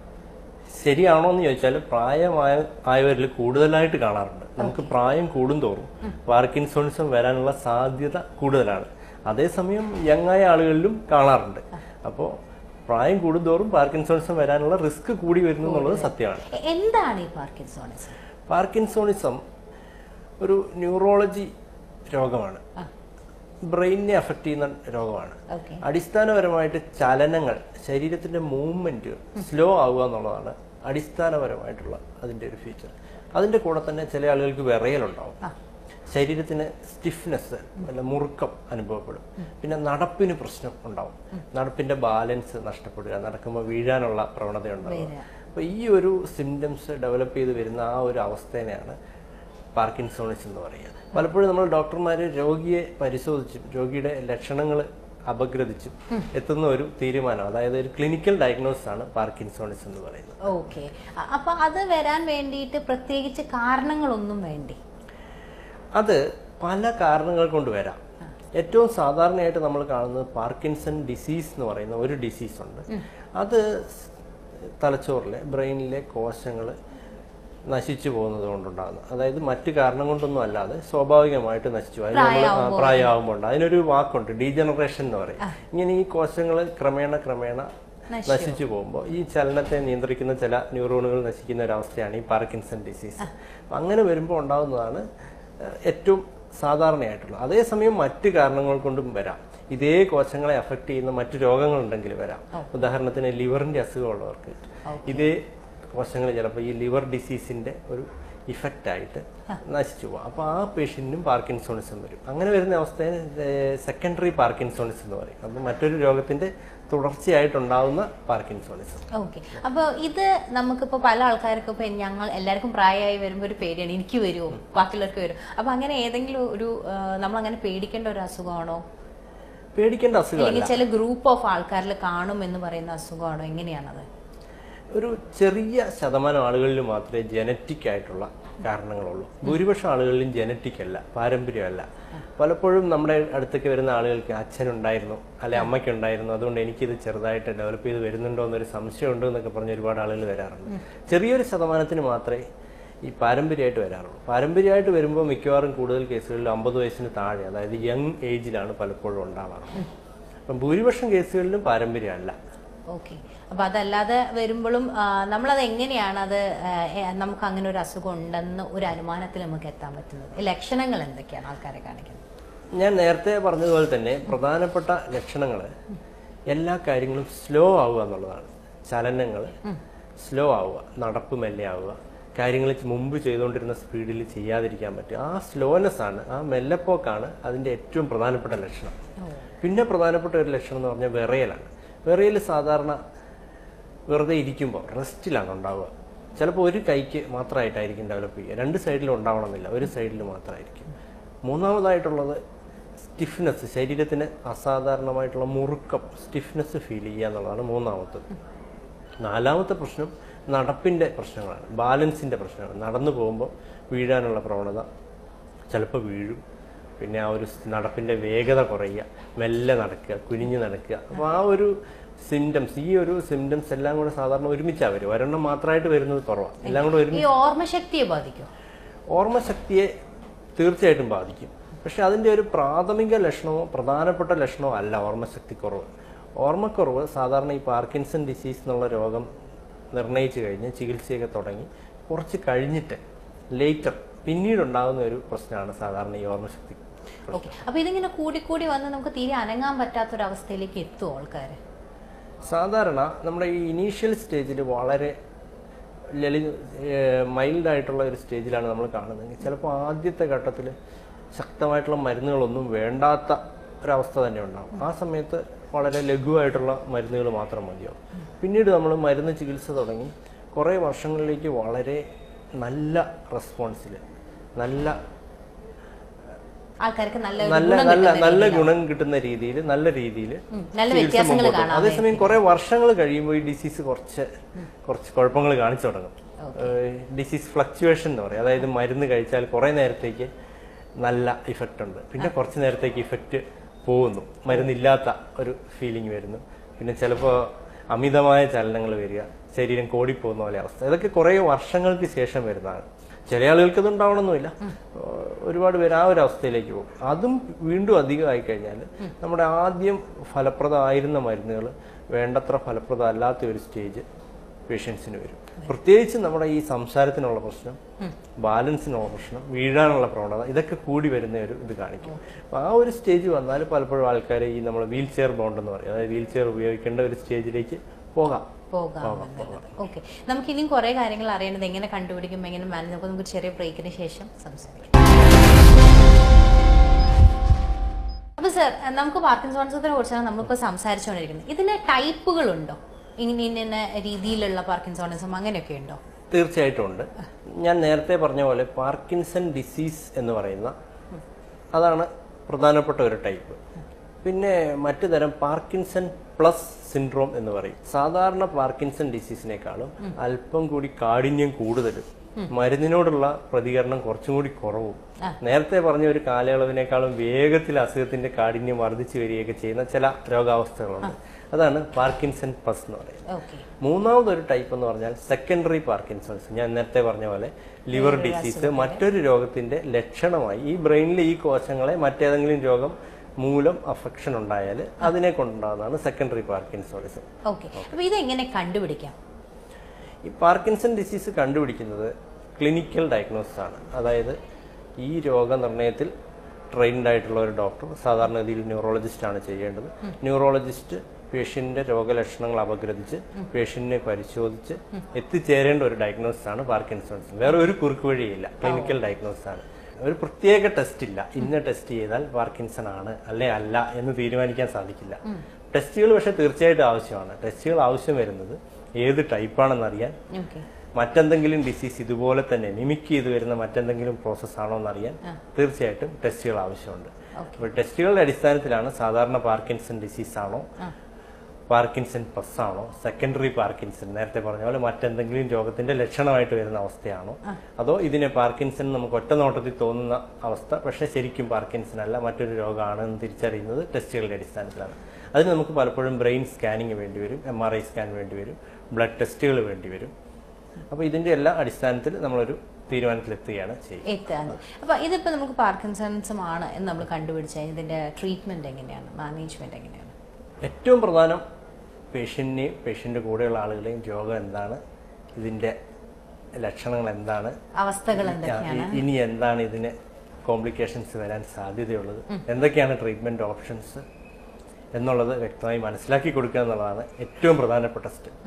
ശരിയാണോ എന്ന് ചോദിച്ചാൽ പ്രായമായ ആയവരിൽ കൂടുതലായിട്ട് കാണാറുണ്ട് നമുക്ക് പ്രായം കൂടുന്തോറും പാർക്കിൻസോണിസം വരാനുള്ള സാധ്യത കൂടുതലാണ് അതേസമയം യങ്ങായ ആളുകളിലും കാണാറുണ്ട് അപ്പോൾ പ്രായം കൂടുന്തോറും പാർക്കിൻസോണിസം വരാനുള്ള റിസ്ക് കൂടി വരുന്നു എന്നുള്ളത് സത്യമാണ് എ- എന്താണ് ഈ പാർക്കിൻസോണിസം പാർക്കിൻസോണിസം ഒരു ന്യൂറോളജി രോഗമാണ് ബ്രെയിനിനെ അഫക്റ്റ് ചെയ്യുന്ന രോഗമാണ് ഓക്കെ അടിസ്ഥാനപരമായിട്ട് ചലനങ്ങൾ ശരീരത്തിന്റെ മൂവ്മെന്റ് സ്ലോ ആവുക എന്നുള്ളതാണ് അടിസ്ഥാനപരമായിട്ടുള്ള അതിന്റെ ഒരു ഫീച്ചർ അതിന്റെ കൂടെ തന്നെ ചില ആളുകൾക്ക് വിറയലുണ്ടാവും ശരീരത്തിന് സ്റ്റിഫ്നെസ് അല്ല മുറുക്കം അനുഭവപ്പെടും പിന്നെ നടപ്പിന് പ്രശ്നം ഉണ്ടാവും നടപ്പിന്റെ ബാലൻസ് നഷ്ടപ്പെടുക നടക്കുമ്പോൾ വീഴാനുള്ള പ്രവണത ഉണ്ടാവുക വീഴുക. അപ്പൊ ഈ ഒരു സിംറ്റംസ് ഡെവലപ്പ് ചെയ്ത് വരുന്ന ആ ഒരു അവസ്ഥേനെയാണ് പാർക്കിൻസോണിസ് എന്ന് പറയുക പലപ്പോഴും നമ്മൾ ഡോക്ടർമാർ രോഗിയെ പരിശോധിച്ചും രോഗിയുടെ ലക്ഷണങ്ങൾ അപഗ്രഥിച്ചും എത്തുന്ന ഒരു തീരുമാനം അതായത് ഒരു ക്ലിനിക്കൽ ഡയഗ്നോസിസ് ആണ് പാർക്കിൻസോണിസ് എന്ന് പറയുന്നത് ഓക്കെ അപ്പൊ അത് വരാൻ വേണ്ടിയിട്ട് പ്രത്യേകിച്ച് കാരണങ്ങളൊന്നും വേണ്ടി അത് പല കാരണങ്ങൾ കൊണ്ട് വരാം ഏറ്റവും സാധാരണയായിട്ട് നമ്മൾ കാണുന്നത് പാർക്കിൻസൺ ഡിസീസ് എന്ന് പറയുന്ന ഒരു ഡിസീസ് ഉണ്ട് അത് തലച്ചോറിലെ ബ്രെയിനിലെ കോശങ്ങൾ നശിച്ചു പോകുന്നത് കൊണ്ടുണ്ടാകുന്നത് അതായത് മറ്റു കാരണം കൊണ്ടൊന്നും അല്ലാതെ സ്വാഭാവികമായിട്ട് നശിച്ചു പോകും. അത് നമ്മൾ പ്രായമാകുമ്പോൾ ഉണ്ട്. അതിനൊരു വാക്കുണ്ട് ഡീജനറേഷൻ എന്ന് പറയും ഇങ്ങനെ ഈ കോശങ്ങൾ ക്രമേണ ക്രമേണ നശിച്ചു പോകുമ്പോൾ ഈ ചലനത്തെ നിയന്ത്രിക്കുന്ന ചില ന്യൂറോണുകൾ നശിക്കുന്ന ഒരു അവസ്ഥയാണ് ഈ പാർക്കിൻസൺ ഡിസീസ് അപ്പൊ അങ്ങനെ വരുമ്പോൾ ഉണ്ടാകുന്നതാണ് ഏഹ്, ഏറ്റവും സാധാരണയായിട്ടുള്ളത് അതേസമയം മറ്റു കാരണങ്ങൾ കൊണ്ടും വരാം ഇതേ കോശങ്ങളെ അഫക്ട് ചെയ്യുന്ന മറ്റു രോഗങ്ങളുണ്ടെങ്കിൽ വരാം ഉദാഹരണത്തിന് ലിവറിന്റെ അസുഖമുള്ളവർക്ക് ഇതേ കോശങ്ങൾ ചിലപ്പോൾ ഈ ലിവർ ഡിസീസിന്റെ ഒരു ഇഫക്റ്റ് ആയിട്ട് നശിച്ചു പോകും അപ്പോൾ ആ പേഷ്യൻറ്റിനും പാർക്കിൻസോണിസം വരും അങ്ങനെ വരുന്ന അവസ്ഥയെ സെക്കൻഡറി പാർക്കിൻസോണിസം എന്ന് പറയും അപ്പോൾ മറ്റൊരു രോഗത്തിന്റെ തുടർച്ചയായിട്ടുണ്ടാവുന്ന പാർക്കിൻസോണിസം ഓക്കെ അപ്പോൾ ഇത് നമുക്കിപ്പോൾ പല ആൾക്കാർക്കും ഇപ്പം ഞങ്ങൾ എല്ലാവർക്കും പ്രായമായി വരുമ്പോൾ ഒരു പേടിയാണ് എനിക്ക് വരുമോ ബാക്കിയുള്ളവർക്ക് വരും അപ്പോൾ അങ്ങനെ ഏതെങ്കിലും ഒരു നമ്മൾ അങ്ങനെ പേടിക്കേണ്ട ഒരു അസുഖമാണോ പേടിക്കേണ്ട അസുഖമല്ല അല്ലെങ്കിൽ ചില ഗ്രൂപ്പ് ഓഫ് ആൾക്കാരിൽ കാണും എന്ന് പറയുന്ന അസുഖമാണോ എങ്ങനെയാണത് ഒരു ചെറിയ ശതമാനം ആളുകളിൽ മാത്രമേ ജനറ്റിക് ആയിട്ടുള്ള കാരണങ്ങളുള്ളൂ ഭൂരിപക്ഷം ആളുകളിലും ജനറ്റിക് അല്ല പാരമ്പര്യമല്ല പലപ്പോഴും നമ്മുടെ അടുത്തേക്ക് വരുന്ന ആളുകൾക്ക് അച്ഛനുണ്ടായിരുന്നു അല്ലെ അമ്മയ്ക്കുണ്ടായിരുന്നു അതുകൊണ്ട് എനിക്കിത് ചെറുതായിട്ട് ഡെവലപ്പ് ചെയ്ത് വരുന്നുണ്ടോ എന്നൊരു സംശയമുണ്ടോ എന്നൊക്കെ പറഞ്ഞ് ഒരുപാട് ആളുകൾ വരാറുണ്ട് ചെറിയൊരു ശതമാനത്തിന് മാത്രമേ ഈ പാരമ്പര്യമായിട്ട് വരാറുള്ളൂ പാരമ്പര്യമായിട്ട് വരുമ്പോൾ മിക്കവാറും കൂടുതൽ കേസുകളിൽ അമ്പത് വയസ്സിന് താഴെ അതായത് യങ് ഏജിലാണ് പലപ്പോഴും ഉണ്ടാവാറ് അപ്പം ഭൂരിപക്ഷം കേസുകളിലും പാരമ്പര്യമല്ല ഓക്കെ അപ്പോൾ അതല്ലാതെ വരുമ്പോഴും ആ, നമ്മളത് എങ്ങനെയാണ് അത് ആ, ഏ, നമുക്ക് അങ്ങനെ ഒരു അസുഖം ഉണ്ടെന്ന് ഒരു അനുമാനത്തിൽ നമുക്ക് എത്താൻ പറ്റുന്നത് ഈ ലക്ഷണങ്ങൾ എന്തൊക്കെയാണ് ആൾക്കാരെ കാണിക്കുന്നത് ഞാൻ നേരത്തെ പറഞ്ഞതുപോലെ തന്നെ പ്രധാനപ്പെട്ട ലക്ഷണങ്ങൾ എല്ലാ കാര്യങ്ങളും സ്ലോ ആവുക എന്നുള്ളതാണ് ചലനങ്ങൾ സ്ലോ ആവുക നടപ്പ് മെല്ലെ ആവുക കാര്യങ്ങൾ മുമ്പ് ചെയ്തുകൊണ്ടിരുന്ന സ്പീഡിൽ ചെയ്യാതിരിക്കാൻ പറ്റുക ആ സ്ലോനെസ് ആണ് ആ മെല്ലപ്പോക്കാണ് അതിന്റെ ഏറ്റവും പ്രധാനപ്പെട്ട ലക്ഷണം പിന്നെ പ്രധാനപ്പെട്ട ഒരു ലക്ഷണം എന്ന് പറഞ്ഞാൽ വിറയലാണ് വിറയൽ സാധാരണ വെറുതെ ഇരിക്കുമ്പോൾ റെസ്റ്റിലാണ് ഉണ്ടാവുക ചിലപ്പോൾ ഒരു കൈക്ക് മാത്രമായിട്ടായിരിക്കും ഡെവലപ്പ് ചെയ്യുക രണ്ട് സൈഡിലും ഉണ്ടാവണമെന്നില്ല ഒരു സൈഡിൽ മാത്രമായിരിക്കും മൂന്നാമതായിട്ടുള്ളത് സ്റ്റിഫ്നെസ് ശരീരത്തിന് അസാധാരണമായിട്ടുള്ള മുറുക്കം സ്റ്റിഫ്നെസ് ഫീൽ ചെയ്യുക എന്നുള്ളതാണ് മൂന്നാമത്തത് നാലാമത്തെ പ്രശ്നം നടപ്പിൻ്റെ പ്രശ്നങ്ങളാണ് ബാലൻസിൻ്റെ പ്രശ്നമാണ് നടന്നു പോകുമ്പോൾ വീഴാനുള്ള പ്രവണത ചിലപ്പോൾ വീഴും പിന്നെ ആ ഒരു നടപ്പിൻ്റെ വേഗത കുറയുക മെല്ലെ നടക്കുക കുനിഞ്ഞ് നടക്കുക അപ്പോൾ ആ ഒരു സിംറ്റംസ് ഈ ഒരു സിംറ്റംസ് എല്ലാം കൂടെ സാധാരണ ഒരുമിച്ചാണ് വരും ഒരെണ്ണം മാത്രമായിട്ട് വരുന്നത് കുറവാണ് എല്ലാം കൂടെ ഒരുമിച്ച് ഈ ഓർമ്മശക്തിയെ ബാധിക്കും ഓർമ്മശക്തിയെ തീർച്ചയായിട്ടും ബാധിക്കും പക്ഷെ അതിൻ്റെ ഒരു പ്രാഥമിക ലക്ഷണമോ പ്രധാനപ്പെട്ട ലക്ഷണമോ അല്ല ഓർമ്മശക്തി കുറവ് ഓർമ്മക്കുറവ് സാധാരണ ഈ പാർക്കിൻസൺ ഡിസീസ് എന്നുള്ള രോഗം നിർണയിച്ചു കഴിഞ്ഞ് ചികിത്സയൊക്കെ തുടങ്ങി കുറച്ച് കഴിഞ്ഞിട്ട് ലേറ്റർ പിന്നീടുണ്ടാകുന്ന ഒരു പ്രശ്നമാണ് സാധാരണ ഈ ഓർമ്മശക്തി ഓക്കെ അപ്പോൾ ഇതിങ്ങനെ കൂടി കൂടി വന്ന് നമുക്ക് തീരെ അനങ്ങാൻ പറ്റാത്തൊരവസ്ഥയിലേക്ക് എത്തുമോ ആൾക്കാർ സാധാരണ നമ്മുടെ ഈ ഇനീഷ്യൽ സ്റ്റേജിൽ വളരെ ലളി മൈൽഡ് ആയിട്ടുള്ള ഒരു സ്റ്റേജിലാണ് നമ്മൾ കാണുന്നത് ചിലപ്പോൾ ആദ്യത്തെ ഘട്ടത്തിൽ ശക്തമായിട്ടുള്ള മരുന്നുകളൊന്നും വേണ്ടാത്ത ഒരവസ്ഥ തന്നെ ഉണ്ടാകും ആ സമയത്ത് വളരെ ലഘുവായിട്ടുള്ള മരുന്നുകൾ മാത്രം മതിയാവും പിന്നീട് നമ്മൾ മരുന്ന് ചികിത്സ തുടങ്ങി കുറേ വർഷങ്ങളിലേക്ക് വളരെ നല്ല റെസ്പോൺസിൽ നല്ല ആൾക്കാർക്ക് നല്ല ഒരു നല്ല ഗുണം നല്ല കിട്ടുന്ന നല്ല രീതിയിലാണ്. ഗുണം കിട്ടുന്ന രീതിയിൽ നല്ല രീതിയിൽ ഉം, നല്ല വ്യത്യാസങ്ങൾ കാണാൻ അതേസമയം കുറെ വർഷങ്ങൾ കഴിയുമ്പോൾ ഈ ഡിസീസ് കുറച്ച് കുറച്ച് കുഴപ്പങ്ങൾ കാണിച്ചു തുടങ്ങും ഡിസീസ് ഫ്ലക്ച്വേഷൻ എന്ന് പറയും അതായത് മരുന്ന് കഴിച്ചാൽ കുറെ നേരത്തേക്ക് നല്ല ഇഫക്റ്റ് ഉണ്ട് പിന്നെ കുറച്ച് നേരത്തേക്ക് ഇഫക്റ്റ് പോകുന്നു മരുന്നില്ലാത്ത ഒരു ഫീലിംഗ് വരുന്നു പിന്നെ ചിലപ്പോൾ അമിതമായ ചലനങ്ങൾ വരിക ശരീരം കോടിപ്പോകുന്ന പോലെ അവസ്ഥ ഇതൊക്കെ കുറേ വർഷങ്ങൾക്ക് ശേഷം വരുന്നതാണ് ചില ആളുകൾക്ക് ഇത് ഉണ്ടാവണമെന്നില്ല ഒരുപാട് പേര് ആ ഒരു അവസ്ഥയിലേക്ക് പോകും അതും വീണ്ടും അധികമായി കഴിഞ്ഞാൽ നമ്മുടെ ആദ്യം ഫലപ്രദമായിരുന്ന മരുന്നുകൾ വേണ്ടത്ര ഫലപ്രദം അല്ലാത്ത ഒരു സ്റ്റേജ് പേഷ്യൻസിന് വരും പ്രത്യേകിച്ച് നമ്മുടെ ഈ സംസാരത്തിനുള്ള പ്രശ്നം ബാലൻസിനുള്ള പ്രശ്നം വീഴാനുള്ള പ്രവണത ഇതൊക്കെ കൂടി വരുന്ന ഒരു ഇത് കാണിക്കും അപ്പൊ ആ ഒരു സ്റ്റേജ് വന്നാൽ പലപ്പോഴും ആൾക്കാർ ഈ നമ്മൾ വീൽ ചെയർ ബോണ്ട് എന്ന് പറയും അതായത് വീൽ ചെയർ ഉപയോഗിക്കേണ്ട ഒരു സ്റ്റേജിലേക്ക് പോകാം പോകാം ഓക്കെ നമുക്ക് ഇനിയും കുറെ കാര്യങ്ങൾ അറിയേണ്ടത് എങ്ങനെ കണ്ടുപിടിക്കും എങ്ങനെ മാനേജ് നമുക്ക് നമുക്ക് ചെറിയ ബ്രേക്കിന് ശേഷം സംസാരിക്കാം അപ്പൊ സർ നമുക്ക് പാർക്കിൻസോൺസത്തിനെ കുറിച്ചാണ് നമ്മളിപ്പോൾ സംസാരിച്ചുകൊണ്ടിരിക്കുന്നത് ഇതിന് ടൈപ്പുകളുണ്ടോ ഇങ്ങനെ ഇന്ന രീതിയിലുള്ള പാർക്കിൻസോണിസം അങ്ങനെയൊക്കെ ഉണ്ടോ തീർച്ചയായിട്ടും ഉണ്ട് ഞാൻ നേരത്തെ പറഞ്ഞ പോലെ പാർക്കിൻസൺ ഡിസീസ് എന്ന് പറയുന്ന അതാണ് പ്രധാനപ്പെട്ട ഒരു ടൈപ്പ് പിന്നെ മറ്റു തരം പാർക്കിൻസൺ പ്ലസ് സിൻഡ്രോം എന്ന് പറയും സാധാരണ പാർക്കിൻസൺ ഡിസീസിനേക്കാളും അല്പം കൂടി കാഠിന്യം കൂടുതലും മരുന്നിനോടുള്ള പ്രതികരണം കുറച്ചും കൂടി കുറവും നേരത്തെ പറഞ്ഞ ഒരു കാലയളവിനേക്കാളും വേഗത്തിൽ അസുഖത്തിന്റെ കാഠിന്യം വർദ്ധിച്ചു വരികയൊക്കെ ചെയ്യുന്ന ചില രോഗാവസ്ഥകളുണ്ട് അതാണ് പാർക്കിൻസൺ പ്ലസ് എന്ന് പറയുന്നത് ഓക്കെ മൂന്നാമതൊരു ടൈപ്പ് എന്ന് പറഞ്ഞാൽ സെക്കൻഡറി പാർക്കിൻസൺസ് ഞാൻ നേരത്തെ പറഞ്ഞ പോലെ ലിവർ ഡിസീസ് മറ്റൊരു രോഗത്തിന്റെ ലക്ഷണമായി ഈ ബ്രെയിനിലെ ഈ കോശങ്ങളെ മറ്റേതെങ്കിലും രോഗം മൂലം അഫക്ഷൻ ഉണ്ടായാൽ അതിനെ കൊണ്ടുണ്ടാകുന്നതാണ് സെക്കൻഡറി പാർക്കിൻസോണിസം ഓക്കെ അപ്പൊ ഇതെങ്ങനെ കണ്ടുപിടിക്കാം ഈ പാർക്കിൻസൺ ഡിസീസ് കണ്ടുപിടിക്കുന്നത് ക്ലിനിക്കൽ ഡയഗ്നോസിസ് ആണ് അതായത് ഈ രോഗനിർണയത്തിൽ ട്രെയിൻഡ് ആയിട്ടുള്ള ഒരു ഡോക്ടർ സാധാരണഗതിയിൽ ന്യൂറോളജിസ്റ്റ് ആണ് ചെയ്യേണ്ടത് ന്യൂറോളജിസ്റ്റ് പേഷ്യന്റിന്റെ രോഗലക്ഷണങ്ങൾ അപഗ്രഥിച്ച് പേഷ്യന്റിനെ പരിശോധിച്ച് എത്തിച്ചേരേണ്ട ഒരു ഡയഗ്നോസിസ് ആണ് പാർക്കിൻസൺസ് വേറെ ഒരു കുറുക്ക് വഴിയില്ല ക്ലിനിക്കൽ ഡയഗ്നോസിസ് ആണ് ഒരു പ്രത്യേക ടെസ്റ്റ് ഇല്ല ഇന്ന ടെസ്റ്റ് ചെയ്താൽ പാർക്കിൻസൺ ആണ് അല്ലെ അല്ല എന്ന് തീരുമാനിക്കാൻ സാധിക്കില്ല ടെസ്റ്റുകൾ പക്ഷെ തീർച്ചയായിട്ടും ആവശ്യമാണ് ടെസ്റ്റുകൾ ആവശ്യം വരുന്നത് ഏത് ടൈപ്പാണെന്ന് അറിയാൻ ഓക്കെ മറ്റെന്തെങ്കിലും ഡിസീസ് ഇതുപോലെ തന്നെ മിമിക് ചെയ്ത് വരുന്ന മറ്റെന്തെങ്കിലും പ്രോസസ് ആണോ എന്നറിയാൻ തീർച്ചയായിട്ടും ടെസ്റ്റുകൾ ആവശ്യമുണ്ട് അപ്പോൾ ടെസ്റ്റുകളുടെ അടിസ്ഥാനത്തിലാണ് സാധാരണ പാർക്കിൻസൺ ഡിസീസ് ആണോ പാർക്കിൻസൺ പ്ലസ് ആണോ സെക്കൻഡറി പാർക്കിൻസൺ നേരത്തെ പറഞ്ഞ പോലെ മറ്റെന്തെങ്കിലും രോഗത്തിന്റെ ലക്ഷണമായിട്ട് വരുന്ന അവസ്ഥയാണോ അതോ ഇതിനെ പാർക്കിൻസൺ നമുക്ക് ഒറ്റ നോട്ടത്തിൽ തോന്നുന്ന അവസ്ഥ പക്ഷേ ശരിക്കും പാർക്കിൻസൺ അല്ല മറ്റൊരു രോഗമാണ് എന്ന് തിരിച്ചറിയുന്നത് ടെസ്റ്റുകളുടെ അടിസ്ഥാനത്തിലാണ് അതിന് നമുക്ക് പലപ്പോഴും ബ്രെയിൻ സ്കാനിങ് വേണ്ടി വരും എം ആർ ഐ സ്കാൻ വേണ്ടി വരും ബ്ലഡ് ടെസ്റ്റുകൾ വേണ്ടി വരും അപ്പോൾ ഇതിന്റെ എല്ലാ അടിസ്ഥാനത്തിൽ നമ്മളൊരു തീരുമാനത്തിലെത്തുകയാണ് ചെയ്യുക എത്താൻ അപ്പൊ ഇതിപ്പോ നമുക്ക് പാർക്കിൻസൺസും ആണ് എന്ന് നമ്മൾ കണ്ടുപിടിച്ച ഇതിന്റെ ട്രീറ്റ്മെന്റ് എങ്ങനെയാണ് മാനേജ്മെന്റ് എങ്ങനെയാണ് ഏറ്റവും പ്രധാനം പേഷ്യന്റിനെയും പേഷ്യന്റെ കൂടെയുള്ള ആളുകളെയും രോഗം എന്താണ് ഇതിന്റെ ലക്ഷണങ്ങൾ എന്താണ് അവസ്ഥകൾ എന്തൊക്കെയാണ് ഇ- ഇനി എന്താണ് ഇതിന് കോംപ്ലിക്കേഷൻസ് വരാൻ സാധ്യതയുള്ളത് എന്തൊക്കെയാണ് ട്രീറ്റ്മെന്റ് ഓപ്ഷൻസ് എന്നുള്ളത് വ്യക്തമായി മനസ്സിലാക്കി കൊടുക്കുക എന്നുള്ളതാണ് ഏറ്റവും പ്രധാനപ്പെട്ട സ്റ്റെപ്പ്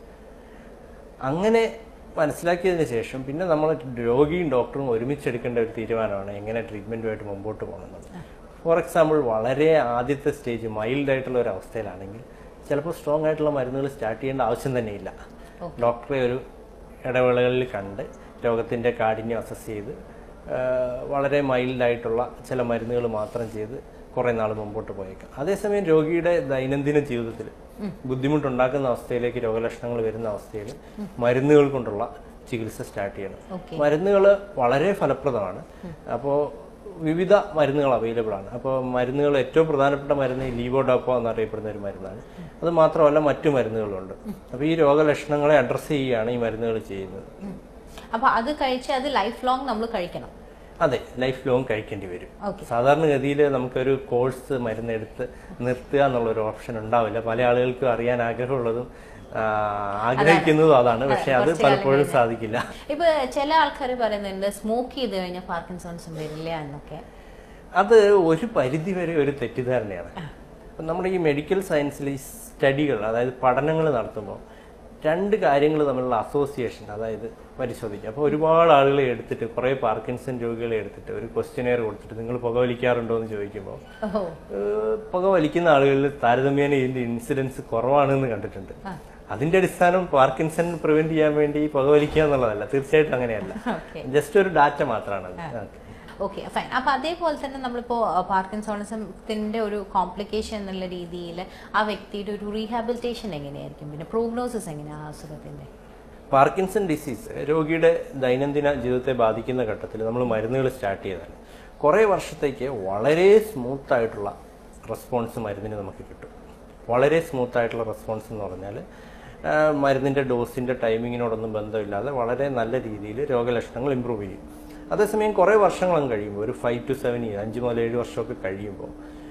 അങ്ങനെ മനസ്സിലാക്കിയതിന് ശേഷം പിന്നെ നമ്മൾ രോഗിയും ഡോക്ടറും ഒരുമിച്ചെടുക്കേണ്ട ഒരു തീരുമാനമാണ് എങ്ങനെ ട്രീറ്റ്മെന്റുമായിട്ട് മുമ്പോട്ട് പോകണമെന്നത് ഫോർ എക്സാമ്പിൾ വളരെ ആദ്യത്തെ സ്റ്റേജ് മൈൽഡ് ആയിട്ടുള്ള ഒരു അവസ്ഥയിലാണെങ്കിൽ ചിലപ്പോൾ സ്ട്രോങ് ആയിട്ടുള്ള മരുന്നുകൾ സ്റ്റാർട്ട് ചെയ്യേണ്ട ആവശ്യം തന്നെയില്ല ഡോക്ടറെ ഒരു ഇടവേളകളിൽ കണ്ട് രോഗത്തിൻ്റെ കാഠിന്യം അസസ് ചെയ്ത് ആ, വളരെ മൈൽഡായിട്ടുള്ള ചില മരുന്നുകൾ മാത്രം ചെയ്ത് കുറേ നാൾ മുമ്പോട്ട് പോയേക്കാം അതേസമയം രോഗിയുടെ ദൈനംദിന ജീവിതത്തിൽ ബുദ്ധിമുട്ടുണ്ടാക്കുന്ന അവസ്ഥയിലേക്ക് രോഗലക്ഷണങ്ങൾ വരുന്ന അവസ്ഥയിൽ മരുന്നുകൾ കൊണ്ടുള്ള ചികിത്സ സ്റ്റാർട്ട് ചെയ്യണം മരുന്നുകൾ വളരെ ഫലപ്രദമാണ് അപ്പോൾ വിവിധ മരുന്നുകൾ അവൈലബിൾ ആണ് അപ്പോൾ മരുന്നുകൾ ഏറ്റവും പ്രധാനപ്പെട്ട മരുന്ന് ലീവോഡോപ്പോ എന്നറിയപ്പെടുന്ന ഒരു മരുന്നാണ് അത് മാത്രമല്ല മറ്റു മരുന്നുകളുണ്ട് അപ്പോൾ ഈ രോഗലക്ഷണങ്ങളെ അഡ്രസ്സ് ചെയ്യുകയാണ് ഈ മരുന്നുകൾ ചെയ്യുന്നത് അപ്പൊ അത് കഴിച്ച് അത് ലൈഫ് ലോങ് നമ്മൾ കഴിക്കണം അതെ ലൈഫ് ലോങ് കഴിക്കേണ്ടി വരും Okay. സാധാരണഗതിയിൽ നമുക്കൊരു കോഴ്സ് മരുന്നെടുത്ത് നിർത്തുക എന്നുള്ള ഒരു ഓപ്ഷൻ ഉണ്ടാവില്ല പല ആളുകൾക്കും അറിയാൻ ആഗ്രഹമുള്ളതും ആ, ആഗ്രഹിക്കുന്നതും അതാണ് പക്ഷെ അത് പലപ്പോഴും സാധിക്കില്ല ഇപ്പൊ ചില ആൾക്കാർ പറയുന്നുണ്ട് സ്മോക്ക് ചെയ്ത് കഴിഞ്ഞാൽ പാർക്കിൻസൺസും വരില്ല എന്നൊക്കെ അത് ഒരു പരിധി വരെ ഒരു തെറ്റിദ്ധാരണയാണ് അപ്പം നമ്മുടെ ഈ മെഡിക്കൽ സയൻസിൽ ഈ സ്റ്റഡികൾ അതായത് പഠനങ്ങൾ നടത്തുമ്പോൾ രണ്ട് കാര്യങ്ങൾ തമ്മിലുള്ള അസോസിയേഷൻ അതായത് പരിശോധിക്കുക അപ്പോൾ ഒരുപാട് ആളുകളെ എടുത്തിട്ട് കുറേ പാർക്കിൻസൺ രോഗികളെ എടുത്തിട്ട് ഒരു ക്വസ്റ്റ്യനെയർ കൊടുത്തിട്ട് നിങ്ങൾ പുകവലിക്കാറുണ്ടോ എന്ന് ചോദിക്കുമ്പോൾ ഓഹോ ഏഹ് പുക വലിക്കുന്ന ആളുകളിൽ താരതമ്യേന ഇതിന്റെ ഇൻസിഡൻസ് കുറവാണെന്ന് കണ്ടിട്ടുണ്ട് അതിന്റെ അടിസ്ഥാനം പാർക്കിൻസൺ പ്രിവെന്റ് ചെയ്യാൻ വേണ്ടി പുക വലിക്കുക എന്നുള്ളതല്ല തീർച്ചയായിട്ടും അങ്ങനെയല്ല Okay. ജസ്റ്റ് ഒരു ഡാറ്റ മാത്രമാണ് അത് ഓക്കെ ഫൈൻ അപ്പൊ അതേപോലെ തന്നെ നമ്മളിപ്പോ പാർക്കിൻസോണിസത്തിന്റെ ഒരു കോംപ്ലിക്കേഷൻ എന്നുള്ള രീതിയിൽ ആ വ്യക്തിയുടെ ഒരു റീഹാബിലിറ്റേഷൻ എങ്ങനെയായിരിക്കും പിന്നെ പ്രോഗ്നോസിസ് എങ്ങനെയാ ആ അസുഖത്തിന്റെ പാർക്കിൻസൺ ഡിസീസ് രോഗിയുടെ ദൈനംദിന ജീവിതത്തെ ബാധിക്കുന്ന ഘട്ടത്തിൽ നമ്മൾ മരുന്നുകൾ സ്റ്റാർട്ട് ചെയ്താൽ കുറേ വർഷത്തേക്ക് വളരെ സ്മൂത്ത് ആയിട്ടുള്ള റെസ്പോൺസ് മരുന്നിന് നമുക്ക് കിട്ടും വളരെ സ്മൂത്ത് ആയിട്ടുള്ള റെസ്പോൺസ് എന്ന് പറഞ്ഞാൽ ആ, മരുന്നിൻ്റെ ഡോസിൻ്റെ ടൈമിങ്ങിനോടൊന്നും ബന്ധമില്ലാതെ വളരെ നല്ല രീതിയിൽ രോഗലക്ഷണങ്ങൾ ഇമ്പ്രൂവ് ചെയ്യും അതേസമയം കുറേ വർഷങ്ങളും കഴിയുമ്പോൾ ഒരു ഫൈവ് ടു സെവൻ ഇയർ അഞ്ച് മുതൽ ഏഴ് വർഷമൊക്കെ കഴിയുമ്പോൾ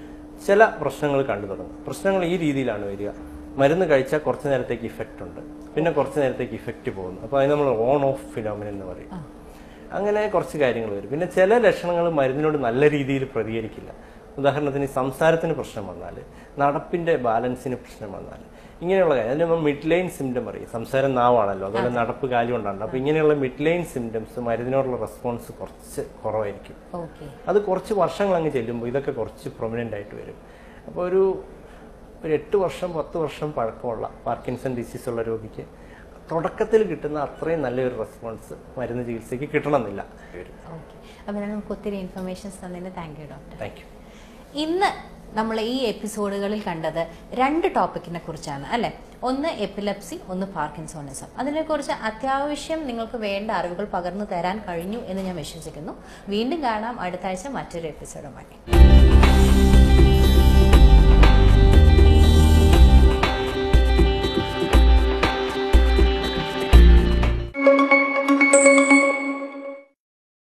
ചില പ്രശ്നങ്ങൾ കണ്ടു തുടങ്ങും പ്രശ്നങ്ങൾ ഈ രീതിയിലാണ് വരിക മരുന്ന് കഴിച്ചാൽ കുറച്ച് നേരത്തേക്ക് ഇഫക്റ്റ് ഉണ്ട് പിന്നെ കുറച്ച് നേരത്തേക്ക് ഇഫക്റ്റ് പോകുന്നു അപ്പോൾ അതിന് നമ്മൾ ഓൺ ഓഫ് ഫിനോമിനൻ എന്ന് പറയും അങ്ങനെ കുറച്ച് കാര്യങ്ങൾ വരും പിന്നെ ചില ലക്ഷണങ്ങൾ മരുന്നിനോട് നല്ല രീതിയിൽ പ്രതികരിക്കില്ല ഉദാഹരണത്തിന് സംസാരത്തിന് പ്രശ്നം വന്നാൽ നടപ്പിന്റെ ബാലൻസിന് പ്രശ്നം വന്നാൽ ഇങ്ങനെയുള്ള കാര്യം അതിന് നമ്മൾ മിഡ് ലൈൻ സിംറ്റം പറയും സംസാരം നാവാണല്ലോ അതുപോലെ നടപ്പ് കാര്യം കൊണ്ടാണ് അപ്പോൾ ഇങ്ങനെയുള്ള മിഡ് ലൈൻ സിംറ്റംസ് മരുന്നിനോടുള്ള റെസ്പോൺസ് കുറച്ച് കുറവായിരിക്കും ഓക്കെ അത് കുറച്ച് വർഷങ്ങൾ അങ്ങ് ചെല്ലുമ്പോൾ ഇതൊക്കെ കുറച്ച് പ്രൊമിനൻ്റ് ആയിട്ട് വരും അപ്പോൾ ഒരു ഒരു എട്ട് വർഷം പത്ത് വർഷം പഴക്കമുള്ള പാർക്കിൻസൺ ഡിസീസ് ഉള്ള രോഗിക്ക് തുടക്കത്തിൽ കിട്ടുന്ന അത്രയും നല്ലൊരു റെസ്പോൺസ് മരുന്ന് ചികിത്സയ്ക്ക് കിട്ടണമെന്നില്ല വരും ഓക്കെ അപ്പോൾ നമുക്ക് ഒത്തിരി ഇൻഫർമേഷൻസ് തന്നതിന് thank you doctor thank you ഇന്ന് നമ്മൾ ഈ എപ്പിസോഡുകളിൽ കണ്ടത് രണ്ട് ടോപ്പിക്കിനെ കുറിച്ചാണ് അല്ലെ ഒന്ന് എപ്പിലെപ്സി ഒന്ന് പാർക്കിൻസോണിസം അതിനെക്കുറിച്ച് അത്യാവശ്യം നിങ്ങൾക്ക് വേണ്ട അറിവുകൾ പകർന്നു തരാൻ കഴിഞ്ഞു എന്ന് ഞാൻ വിശ്വസിക്കുന്നു വീണ്ടും കാണാം അടുത്ത ആഴ്ച മറ്റൊരു എപ്പിസോഡുമായി